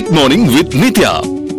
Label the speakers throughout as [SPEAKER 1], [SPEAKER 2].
[SPEAKER 1] Good morning വിത്ത് നിത്യ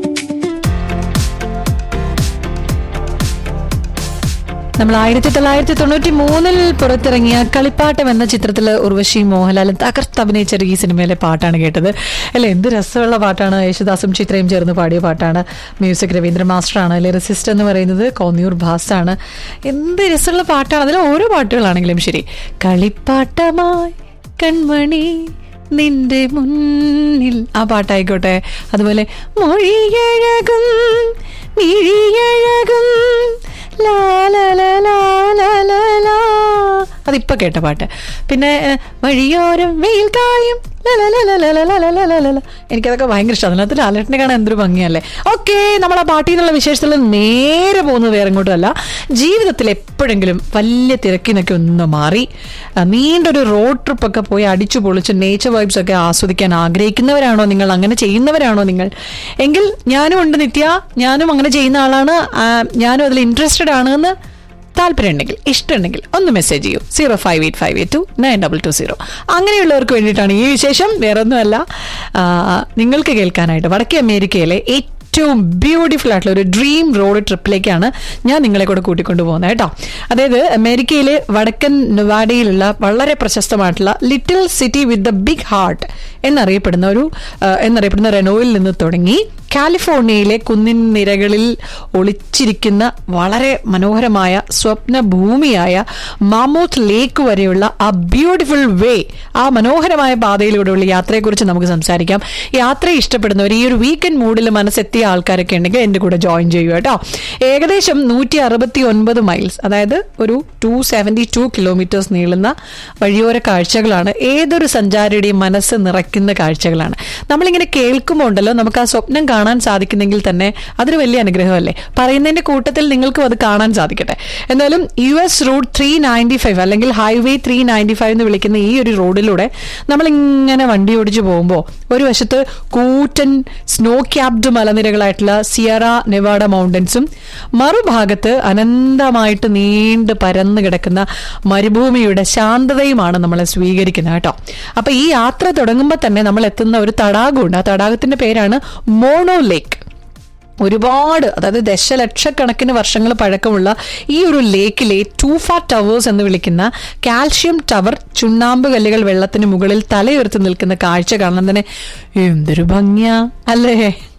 [SPEAKER 2] നമ്മൾ ആയിരത്തി തൊള്ളായിരത്തി തൊണ്ണൂറ്റി മൂന്നിൽ പുറത്തിറങ്ങിയ കളിപ്പാട്ടം എന്ന ചിത്രത്തിൽ ഉർവശി മോഹൻലാലും തകർത്ത് അഭിനയിച്ച ഈ സിനിമയിലെ പാട്ടാണ് കേട്ടത് അല്ലെ എന്ത് രസമുള്ള പാട്ടാണ് യേശുദാസും ചിത്രയും ചേർന്ന് പാടിയ പാട്ടാണ് മ്യൂസിക് രവീന്ദ്ര മാസ്റ്ററാണ് ലിറിസിസ്റ്റ് എന്ന് പറയുന്നത് കോന്നിയൂർ ഭാസാണ് എന്ത് രസമുള്ള പാട്ടാണ് അതിൽ ഓരോ പാട്ടുകളാണെങ്കിലും ശരി കളിപ്പാട്ടമായി കൺമണി നിന്റെ മുന്നിൽ ആ പാട്ടായിക്കോട്ടെ അതുപോലെ മൊഴിയഴകും മിഴിയഴകും ലാ ലാ ലാ ലാ ലാ ലാ ലാ. അതിപ്പോ കേട്ട പാട്ട് പിന്നെ ഏഹ്, വഴിയോരം വെയിൽ കായും ലാ ലാ ലാ ലാ ലാ ലാ ലാ ലാ ലാ ലാ ലാ. എനിക്കതൊക്കെ ഭയങ്കര ഇഷ്ടം അതിനകത്ത് ലാലേട്ടനെ കാണാൻ എന്തൊരു ഭംഗിയല്ലേ ഓക്കെ നമ്മൾ ആ പാട്ടിൽ നിന്നുള്ള വിശേഷത്തിൽ നേരെ പോകുന്നത് വേറെ എങ്ങോട്ടുമല്ല ജീവിതത്തിൽ എപ്പോഴെങ്കിലും വലിയ തിരക്കിൽ നിന്നൊക്കെ ഒന്ന് മാറി ആ, നീണ്ടൊരു റോഡ് ട്രിപ്പ് ഒക്കെ പോയി അടിച്ചു പൊളിച്ച് നേച്ചർ വൈബ്സ് ഒക്കെ ആസ്വദിക്കാൻ ആഗ്രഹിക്കുന്നവരാണോ നിങ്ങൾ അങ്ങനെ ചെയ്യുന്നവരാണോ നിങ്ങൾ എങ്കിൽ ഞാനും ഉണ്ട് നിത്യ ഞാനും അങ്ങനെ ചെയ്യുന്ന ആളാണ് ആ, ഞാനും അതിൽ ഇൻട്രസ്റ്റഡ് ആണ് എന്ന് താല്പര്യമുണ്ടെങ്കിൽ ഇഷ്ടമുണ്ടെങ്കിൽ ഒന്ന് മെസ്സേജ് ചെയ്യൂ zero five eight five eight two nine double two zero അങ്ങനെയുള്ളവർക്ക് വേണ്ടിയിട്ടാണ് ഈ വിശേഷം വേറൊന്നുമല്ല ആ, നിങ്ങൾക്ക് കേൾക്കാനായിട്ട് വടക്കേ അമേരിക്കയിലെ ഏറ്റവും ബ്യൂട്ടിഫുൾ ആയിട്ടുള്ള ഒരു ഡ്രീം റോഡ് ട്രിപ്പിലേക്കാണ് ഞാൻ നിങ്ങളെ കൂടെ കൂട്ടിക്കൊണ്ടു പോകുന്നത് കേട്ടോ അതായത് അമേരിക്കയിലെ വടക്കൻ നുവാഡയിലുള്ള വളരെ പ്രശസ്തമായിട്ടുള്ള little city with the big heart എന്നറിയപ്പെടുന്ന ഒരു ആ, എന്നറിയപ്പെടുന്ന റെനോയിൽ നിന്ന് തുടങ്ങി കാലിഫോർണിയയിലെ കുന്നിൻ നിരകളിൽ ഒളിച്ചിരിക്കുന്ന വളരെ മനോഹരമായ സ്വപ്ന ഭൂമിയായ മാമോത്ത് ലേക്ക് വരെയുള്ള ആ ബ്യൂട്ടിഫുൾ വേ ആ മനോഹരമായ പാതയിലൂടെയുള്ള യാത്രയെക്കുറിച്ച് നമുക്ക് സംസാരിക്കാം യാത്ര ഇഷ്ടപ്പെടുന്നവർ ഈ ഒരു വീക്കെൻഡ് മൂഡിൽ മനസ്സെത്തിയ ആൾക്കാരൊക്കെ ഉണ്ടെങ്കിൽ എൻ്റെ കൂടെ ജോയിൻ ചെയ്യുക കേട്ടോ ഏകദേശം നൂറ്റി അറുപത്തി ഒൻപത് മൈൽസ് അതായത് ഒരു ടു സെവൻറ്റി ടു കിലോമീറ്റേഴ്സ് നീളുന്ന വഴിയോര കാഴ്ചകളാണ് ഏതൊരു സഞ്ചാരിയുടെയും മനസ്സ് നിറയ്ക്കുന്ന കാഴ്ചകളാണ് നമ്മളിങ്ങനെ കേൾക്കുമ്പോൾ ഉണ്ടല്ലോ നമുക്ക് ആ സ്വപ്നം കാണാൻ സാധിക്കുന്നെങ്കിൽ തന്നെ അതൊരു വലിയ അനുഗ്രഹമല്ലേ പറയുന്നതിന്റെ കൂട്ടത്തിൽ നിങ്ങൾക്കും അത് കാണാൻ സാധിക്കട്ടെ എന്തായാലും U S route three ninety five അല്ലെങ്കിൽ ഹൈവേ ത്രീ നയൻറ്റി ഫൈവ് എന്ന് വിളിക്കുന്ന ഈ ഒരു റോഡിലൂടെ നമ്മളിങ്ങനെ വണ്ടി ഓടിച്ചു പോകുമ്പോൾ ഒരു വശത്ത് കൂറ്റൻ സ്നോ ക്യാപ്ഡ് മലനിരകളായിട്ടുള്ള സിയറ നെവാഡ മൗണ്ടൻസും മറുഭാഗത്ത് അനന്തമായിട്ട് നീണ്ട് പരന്നു കിടക്കുന്ന മരുഭൂമിയുടെ ശാന്തതയുമാണ് നമ്മളെ സ്വീകരിക്കുന്നത് കേട്ടോ അപ്പൊ ഈ യാത്ര തുടങ്ങുമ്പോൾ തന്നെ നമ്മൾ എത്തുന്ന ഒരു തടാകമുണ്ട് ആ തടാകത്തിന്റെ പേരാണ് മോണോ ലേക്ക് ഒരുപാട് അതായത് ദശലക്ഷക്കണക്കിന് വർഷങ്ങൾ പഴക്കമുള്ള ഈ ഒരു ലേക്കിലെ ടൂഫ ടവേഴ്സ് എന്ന് വിളിക്കുന്ന കാൽഷ്യം ടവർ ചുണ്ണാമ്പ് കല്ലുകൾ വെള്ളത്തിന് മുകളിൽ തലയുയർത്തി നിൽക്കുന്ന കാഴ്ച കാണാൻ തന്നെ എന്തൊരു ഭംഗിയാ അല്ലേ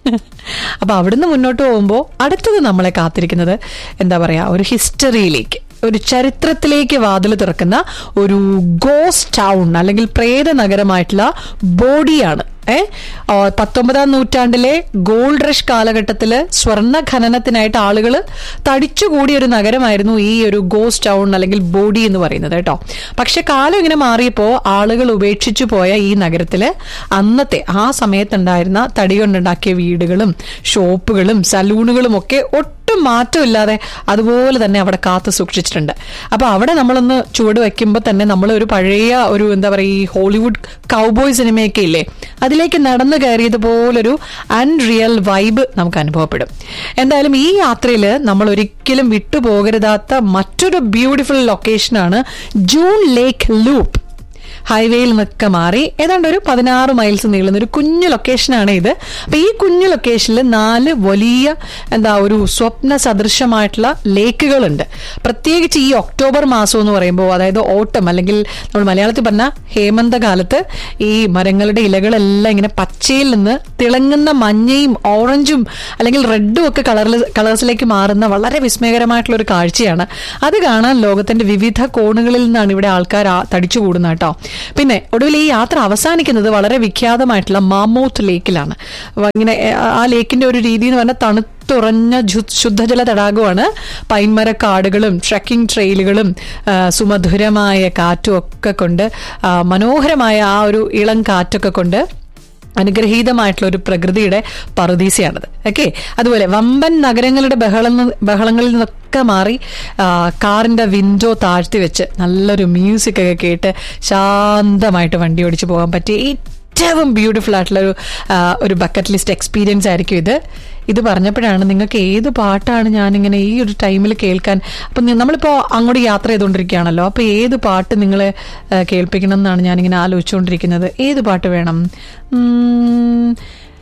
[SPEAKER 2] അപ്പൊ അവിടുന്ന് മുന്നോട്ട് പോകുമ്പോൾ അടുത്തത് നമ്മളെ കാത്തിരിക്കുന്നത് എന്താ പറയാ ഒരു ഹിസ്റ്ററിയിലേക്ക് ഒരു ചരിത്രത്തിലേക്ക് വാതിൽ തുറക്കുന്ന ഒരു ഗോസ്റ്റ് ടൗൺ അല്ലെങ്കിൽ പ്രേത നഗരമായിട്ടുള്ള ബോഡിയാണ് ഏ ആ, പത്തൊമ്പതാം നൂറ്റാണ്ടിലെ ഗോൾഡ് റഷ് കാലഘട്ടത്തില് സ്വർണ്ണ ഖനനത്തിനായിട്ട് ആളുകൾ തടിച്ചുകൂടിയ ഒരു നഗരമായിരുന്നു ഈ ഒരു ഗോസ്റ്റ് ടൗൺ അല്ലെങ്കിൽ ബോഡി എന്ന് പറയുന്നത് കേട്ടോ പക്ഷെ കാലം ഇങ്ങനെ മാറിയപ്പോൾ ആളുകൾ ഉപേക്ഷിച്ചു പോയ ഈ നഗരത്തില് അന്നത്തെ ആ സമയത്തുണ്ടായിരുന്ന തടി കൊണ്ടുണ്ടാക്കിയ വീടുകളും ഷോപ്പുകളും സലൂണുകളും ഒക്കെ ഒട്ടും മാറ്റമില്ലാതെ അതുപോലെ തന്നെ അവിടെ കാത്തു സൂക്ഷിച്ചിട്ടുണ്ട് അപ്പൊ അവിടെ നമ്മളൊന്ന് ചുവട് വെക്കുമ്പോൾ തന്നെ നമ്മൾ ഒരു പഴയ ഒരു എന്താ പറയുക ഈ ഹോളിവുഡ് കൗബോയ് സിനിമയൊക്കെ ഇല്ലേ അതിലേക്ക് നടന്നു കയറിയതുപോലൊരു അൺറിയൽ വൈബ് നമുക്ക് അനുഭവപ്പെടും എന്തായാലും ഈ യാത്രയിൽ നമ്മൾ ഒരിക്കലും വിട്ടുപോകരുതാത്ത മറ്റൊരു ബ്യൂട്ടിഫുൾ ലൊക്കേഷനാണ് ജൂൺ ലേക്ക് ലൂപ്പ് ഹൈവേയിൽ നിന്നൊക്കെ മാറി ഏതാണ്ട് ഒരു പതിനാറ് മൈൽസ് നീളുന്ന ഒരു കുഞ്ഞു ലൊക്കേഷനാണ് ഇത് അപ്പൊ ഈ കുഞ്ഞു ലൊക്കേഷനിൽ നാല് വലിയ എന്താ ഒരു സ്വപ്ന സദൃശമായിട്ടുള്ള ലേക്കുകളുണ്ട് പ്രത്യേകിച്ച് ഈ ഒക്ടോബർ മാസം എന്ന് പറയുമ്പോൾ അതായത് ഓട്ടം അല്ലെങ്കിൽ നമ്മൾ മലയാളത്തിൽ പറഞ്ഞ ഹേമന്തകാലത്ത് ഈ മരങ്ങളുടെ ഇലകളെല്ലാം ഇങ്ങനെ പച്ചയിൽ നിന്ന് തിളങ്ങുന്ന മഞ്ഞയും ഓറഞ്ചും അല്ലെങ്കിൽ റെഡും ഒക്കെ കളറിൽ കളേഴ്സിലേക്ക് മാറുന്ന വളരെ വിസ്മയകരമായിട്ടുള്ള ഒരു കാഴ്ചയാണ് അത് കാണാൻ ലോകത്തിന്റെ വിവിധ കോണുകളിൽ നിന്നാണ് ഇവിടെ ആൾക്കാർ ആ- തടിച്ചുകൂടുന്നത് കേട്ടോ പിന്നെ ഒടുവിൽ ഈ യാത്ര അവസാനിക്കുന്നത് വളരെ വിഖ്യാതമായിട്ടുള്ള മാമോത്ത് ലേക്കിലാണ് വ- ഇങ്ങനെ ഏ, ആ ലേക്കിന്റെ ഒരു രീതി എന്ന് പറഞ്ഞാൽ തണുത്തുറഞ്ഞ ജു- ശുദ്ധജല തടാകമാണ് പൈൻമര കാടുകളും ട്രക്കിംഗ് ട്രെയിലുകളും ആ, സുമധുരമായ കാറ്റും ഒക്കെ കൊണ്ട് ആ, മനോഹരമായ ആ ഒരു ഇളം കാറ്റൊക്കെ കൊണ്ട് അനുഗ്രഹീതമായിട്ടുള്ള ഒരു പ്രകൃതിയുടെ പറുദീസയാണത് ഓക്കെ അതുപോലെ വമ്പൻ നഗരങ്ങളുടെ ബഹളം ബഹളങ്ങളിൽ നിന്നൊക്കെ മാറി ആ, കാറിന്റെ വിൻഡോ താഴ്ത്തി വെച്ച് നല്ലൊരു മ്യൂസിക് ഒക്കെ കേട്ട് ശാന്തമായിട്ട് വണ്ടി ഓടിച്ചു പോകാൻ പറ്റിയ ഏറ്റവും ബ്യൂട്ടിഫുൾ ആയിട്ടുള്ള ഒരു ആ, ഒരു ബക്കറ്റ് ലിസ്റ്റ് എക്സ്പീരിയൻസ് ആയിരിക്കും ഇത് ഇത് പറഞ്ഞപ്പോഴാണ് നിങ്ങൾക്ക് ഏത് പാട്ടാണ് ഞാനിങ്ങനെ ഈ ഒരു ടൈമിൽ കേൾക്കാൻ അപ്പം നി- നമ്മളിപ്പോൾ അങ്ങോട്ട് യാത്ര ചെയ്തുകൊണ്ടിരിക്കുകയാണല്ലോ അപ്പോൾ ഏത് പാട്ട് നിങ്ങളെ ആ, കേൾപ്പിക്കണം എന്നാണ് ഞാനിങ്ങനെ ആലോചിച്ചുകൊണ്ടിരിക്കുന്നത് ഏത് പാട്ട് വേണം ഉം,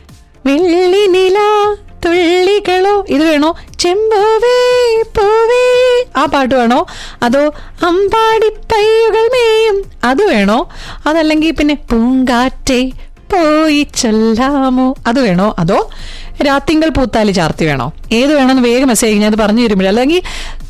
[SPEAKER 2] വെള്ളി നില തുള്ളികളോ ഇത് വേണോ ചെമ്പൂവേ പൂവേ ആ പാട്ട് വേണോ അതോ അമ്പാടി പയ്യുകൾ മേയും അത് വേണോ അതല്ലെങ്കിൽ പിന്നെ പൂങ്കാറ്റെ പോയി ചൊല്ലാമോ അത് വേണോ അതോ രാത്തിങ്കൾ പൂത്താലി ചാർത്തി വേണോ ഏത് വേണമെന്ന് വേഗം മെസ്സേജ് ഞാൻ അത് പറഞ്ഞു തരുമ്പോൾ അല്ലെങ്കിൽ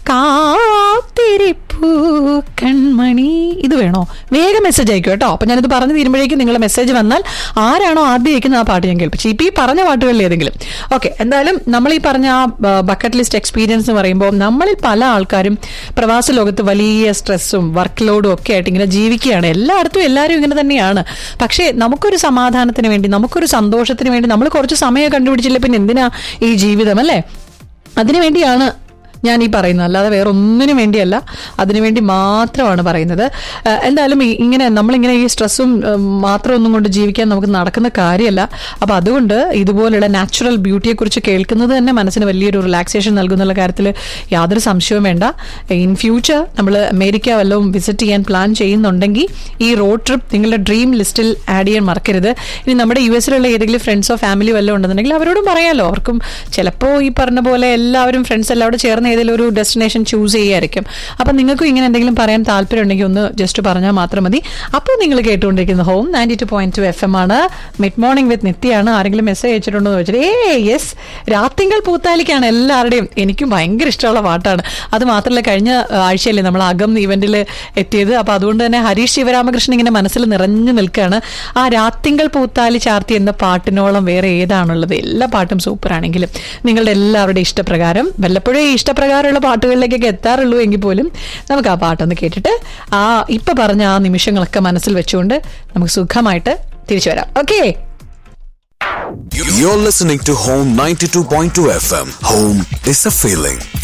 [SPEAKER 2] കാത്തിരിപ്പൂ കൺമണി ഇത് വേണോ വേഗം മെസ്സേജ് അയക്കും കേട്ടോ അപ്പൊ ഞാനിത് പറഞ്ഞു തീരുമ്പോഴേക്കും നിങ്ങളുടെ മെസ്സേജ് വന്നാൽ ആരാണോ ആദ്യം അയക്കുന്ന ആ പാട്ട് ഞാൻ കേൾപ്പിച്ചു ഇപ്പൊ ഈ പറഞ്ഞ പാട്ടുകളിൽ ഏതെങ്കിലും ഓക്കെ എന്തായാലും നമ്മൾ ഈ പറഞ്ഞ ആ ബക്കറ്റ് ലിസ്റ്റ് എക്സ്പീരിയൻസ് എന്ന് പറയുമ്പോൾ നമ്മളിൽ പല ആൾക്കാരും പ്രവാസ ലോകത്ത് വലിയ സ്ട്രെസ്സും വർക്ക് ലോഡും ഒക്കെ ആയിട്ട് ഇങ്ങനെ ജീവിക്കുകയാണ് എല്ലായിടത്തും എല്ലാവരും ഇങ്ങനെ തന്നെയാണ് പക്ഷേ നമുക്കൊരു സമാധാനത്തിന് വേണ്ടി നമുക്കൊരു സന്തോഷത്തിന് വേണ്ടി നമ്മൾ കുറച്ച് സമയം കണ്ടുപിടിച്ചില്ല പിന്നെ എന്തിനാ ഈ ജീവിതം അല്ലേ അതിനുവേണ്ടിയാണ് ഞാൻ ഈ പറയുന്നത് അല്ലാതെ വേറെ ഒന്നിനു വേണ്ടിയല്ല അതിനുവേണ്ടി മാത്രമാണ് പറയുന്നത് ഏഹ് എന്തായാലും ഈ- ഇങ്ങനെ നമ്മളിങ്ങനെ ഈ സ്ട്രെസ്സും ഏഹ് മാത്രം ഒന്നും കൊണ്ട് ജീവിക്കാൻ നമുക്ക് നടക്കുന്ന കാര്യമല്ല അപ്പൊ അതുകൊണ്ട് ഇതുപോലുള്ള നാച്ചുറൽ ബ്യൂട്ടിയെ കുറിച്ച് കേൾക്കുന്നത് തന്നെ മനസ്സിന് വലിയൊരു റിലാക്സേഷൻ നൽകുന്നുള്ള കാര്യത്തിൽ യാതൊരു സംശയവും വേണ്ട ഇൻ ഫ്യൂച്ചർ നമ്മൾ അമേരിക്ക വല്ലതും വിസിറ്റ് ചെയ്യാൻ പ്ലാൻ ചെയ്യുന്നുണ്ടെങ്കിൽ ഈ റോഡ് ട്രിപ്പ് നിങ്ങളുടെ ഡ്രീം ലിസ്റ്റിൽ ആഡ് ചെയ്യാൻ മറക്കരുത് ഇനി നമ്മുടെ യു എസിലുള്ള ഏതെങ്കിലും ഫ്രണ്ട്സോ ഫാമിലി വല്ലതും ഉണ്ടെന്നുണ്ടെങ്കിൽ അവരോടും പറയാമല്ലോ അവർക്കും ചിലപ്പോൾ ഈ പറഞ്ഞ പോലെ എല്ലാവരും ഫ്രണ്ട്സ് എല്ലാവരും ചേർന്ന് ഏതെങ്കിലും ഒരു ഡെസ്റ്റിനേഷൻ ചൂസ് ചെയ്യായിരിക്കും അപ്പം നിങ്ങൾക്കും ഇങ്ങനെ എന്തെങ്കിലും പറയാൻ താല്പര്യം ഉണ്ടെങ്കിൽ ഒന്ന് ജസ്റ്റ് പറഞ്ഞാൽ മാത്രം മതി അപ്പോൾ നിങ്ങൾ കേട്ടുകൊണ്ടിരിക്കുന്ന home ninety two point two F M ആണ് മിഡ് മോർണിംഗ് വിത്ത് നിത്യാണ് ആരെങ്കിലും മെസ്സേജ് അയച്ചിട്ടുണ്ടോ എന്ന് ചോദിച്ചിട്ട് ഏ യെസ് രാത്തിങ്കൾ പൂത്താലിക്കാണ് എല്ലാവരുടെയും എനിക്കും ഭയങ്കര ഇഷ്ടമുള്ള പാട്ടാണ് അത് മാത്രമല്ല കഴിഞ്ഞ ആ, ആഴ്ചയല്ലേ നമ്മൾ അകം ഇവന്റിൽ എത്തിയത് അപ്പൊ അതുകൊണ്ട് തന്നെ ഹരീഷ് ശിവരാമകൃഷ്ണൻ ഇങ്ങനെ മനസ്സിൽ നിറഞ്ഞു നിൽക്കുകയാണ് ആ രാത്തിങ്കൾ പൂത്താലി ചാർത്തി എന്ന പാട്ടിനോളം വേറെ ഏതാണുള്ളത് എല്ലാ പാട്ടും സൂപ്പർ ആണെങ്കിലും നിങ്ങളുടെ എല്ലാവരുടെയും ഇഷ്ടപ്രകാരം വല്ലപ്പോഴേ ഈ ഇഷ്ടപ്രകാരമുള്ള പാട്ടുകളിലേക്കൊക്കെ എത്താറുള്ളൂ എങ്കിൽ പോലും നമുക്ക് ആ പാട്ടൊന്ന് കേട്ടിട്ട് ആ ഇപ്പൊ പറഞ്ഞ ആ നിമിഷങ്ങളൊക്കെ മനസ്സിൽ വെച്ചുകൊണ്ട് നമുക്ക് സുഖമായിട്ട് തിരിച്ചു വരാം okay
[SPEAKER 1] You're listening to Home 92.2 FM. Home is a feeling.